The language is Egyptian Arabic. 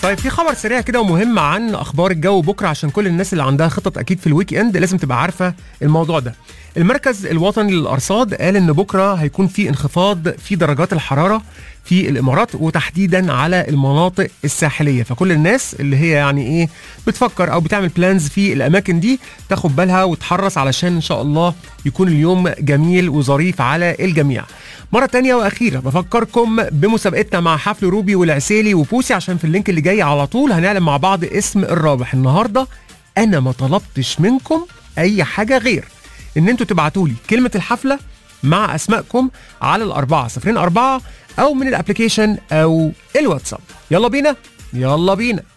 طيب في خبر سريع كده ومهم عن اخبار الجو بكره عشان كل الناس اللي عندها خطط اكيد في الويك اند لازم تبقى عارفه الموضوع ده المركز الوطني للارصاد قال ان بكره هيكون في انخفاض في درجات الحراره في الامارات وتحديدا على المناطق الساحليه فكل الناس اللي هي يعني ايه بتفكر او بتعمل بلانز في الاماكن دي تاخد بالها وتحرص علشان ان شاء الله يكون اليوم جميل وظريف على الجميع مرة تانية وأخيرة بفكركم بمسابقتنا مع حفل روبي والعسيلي وبوسي عشان في اللينك اللي جاي على طول هنعلن مع بعض اسم الرابح النهاردة أنا ما طلبتش منكم أي حاجة غير إن أنتوا تبعتوا لي كلمة الحفلة مع أسمائكم على الأربعة صفرين أربعة أو من الأبليكيشن أو الواتساب يلا بينا يلا بينا